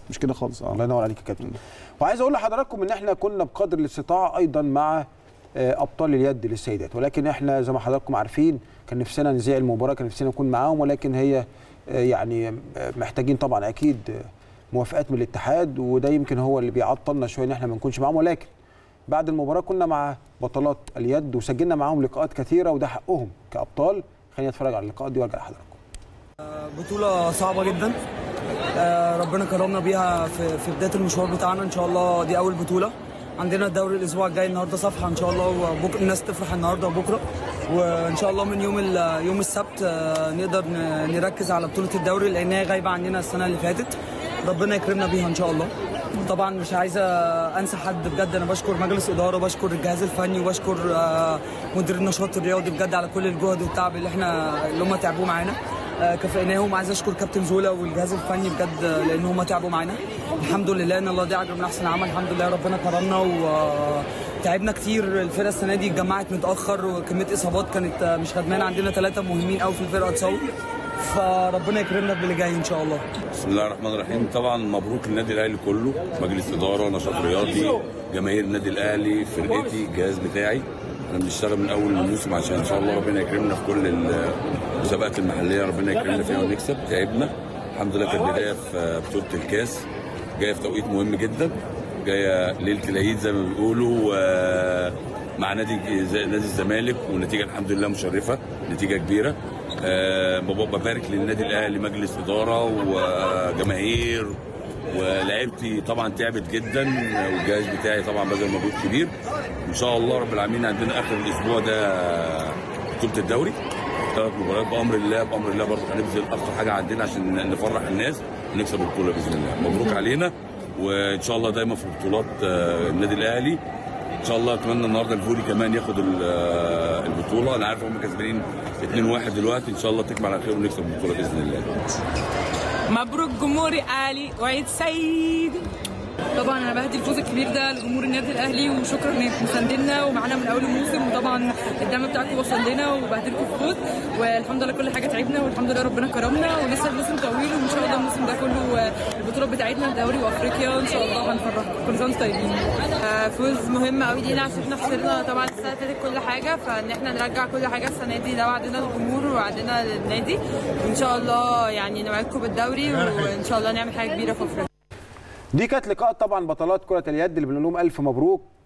مش كده خالص اه الله ينور عليك يا كابتن وعايز اقول لحضراتكم ان احنا كنا بقدر الاستطاعه ايضا مع آه، ابطال اليد للسيدات ولكن احنا زي ما حضراتكم عارفين كان نفسنا نذيع المباراه كان نفسنا نكون معاهم ولكن هي آه، يعني آه، محتاجين طبعا اكيد آه، موافقات من الاتحاد وده يمكن هو اللي بيعطلنا شويه ان احنا ما نكونش معاهم ولكن بعد المباراه كنا مع بطلات اليد وسجلنا معاهم لقاءات كثيره وده حقهم كابطال خلينا نتفرج على اللقاءات دي وارجع لحضراتكم بطولة صعبة جدا آه، ربنا كرمنا بيها في, في بداية المشوار بتاعنا إن شاء الله دي أول بطولة عندنا الدوري الأسبوع الجاي النهاردة صفحة إن شاء الله وبكرة الناس تفرح النهاردة وبكرة وإن شاء الله من يوم ال- يوم السبت آه، نقدر ن- نركز على بطولة الدوري لأنها غايبة عننا السنة اللي فاتت ربنا يكرمنا بيها إن شاء الله طبعا مش عايزه انسى حد بجد انا بشكر مجلس اداره وبشكر الجهاز الفني وبشكر آه، مدير النشاط الرياضي بجد على كل الجهد والتعب اللي احنا اللي هم تعبوه معانا آه، كافئناهم عايز اشكر كابتن زولا والجهاز الفني بجد آه، لان هم تعبوا معانا الحمد لله ان الله دي اجر من احسن عمل الحمد لله ربنا كرمنا وتعبنا كتير الفرقه السنه دي اتجمعت متاخر وكميه اصابات كانت آه، مش خدمانه عندنا ثلاثه مهمين قوي في الفرقه اتصابوا فربنا يكرمنا باللي جاي ان شاء الله بسم الله الرحمن الرحيم طبعا مبروك للنادي الاهلي كله مجلس اداره نشاط رياضي جماهير النادي الاهلي فرقتي الجهاز بتاعي احنا بنشتغل من اول الموسم عشان ان شاء الله ربنا يكرمنا في كل المسابقات المحليه ربنا يكرمنا فيها ونكسب تعبنا الحمد لله كانت بدايه في بطوله الكاس جايه في توقيت مهم جدا جايه ليله العيد زي ما بيقولوا آه، مع نادي زي نادي الزمالك والنتيجه الحمد لله مشرفه نتيجه كبيره آه، بب- ببارك للنادي الاهلي مجلس اداره وجماهير ولعيبتي طبعا تعبت جدا والجهاز بتاعي طبعا بذل مجهود كبير ان شاء الله رب العالمين عندنا اخر الاسبوع ده بطوله الدوري ثلاث مباريات بامر الله بامر الله برضه هنبذل اكتر حاجه عندنا عشان نفرح الناس ونكسب البطوله باذن الله مبروك علينا وان شاء الله دايما في بطولات آه، النادي الاهلي ان شاء الله اتمنى النهارده الفولي كمان ياخد ال- آه، البطوله انا عارف هم كسبانين 2-1 دلوقتي ان شاء الله تكمل على خير ونكسب البطوله باذن الله مبروك جمهوري اهلي وعيد سعيد طبعا انا بهدي الفوز الكبير ده لجمهور النادي الاهلي وشكرا انكم مساندنا ومعانا من اول الموسم وطبعا الدعم بتاعكم وصل لنا وبهدلكم الفوز والحمد لله كل حاجه تعبنا والحمد لله ربنا كرمنا ولسه الموسم طويل وان شاء الله الموسم ده كله آه، البطولات بتاعتنا الدوري وافريقيا ان شاء الله هنفرحكم كل سنه وانتم طيبين فوز مهم قوي لينا عشان احنا خسرنا طبعا السنه اللي فاتت كل حاجه فان احنا نرجع كل حاجه السنه دي ده وعدنا للجمهور ووعدنا للنادي وان شاء الله يعني نوعدكم بالدوري وان شاء الله نعمل حاجه كبيره في افريقيا دي كانت لقاء طبعا بطلات كره اليد اللي بنقول لهم الف مبروك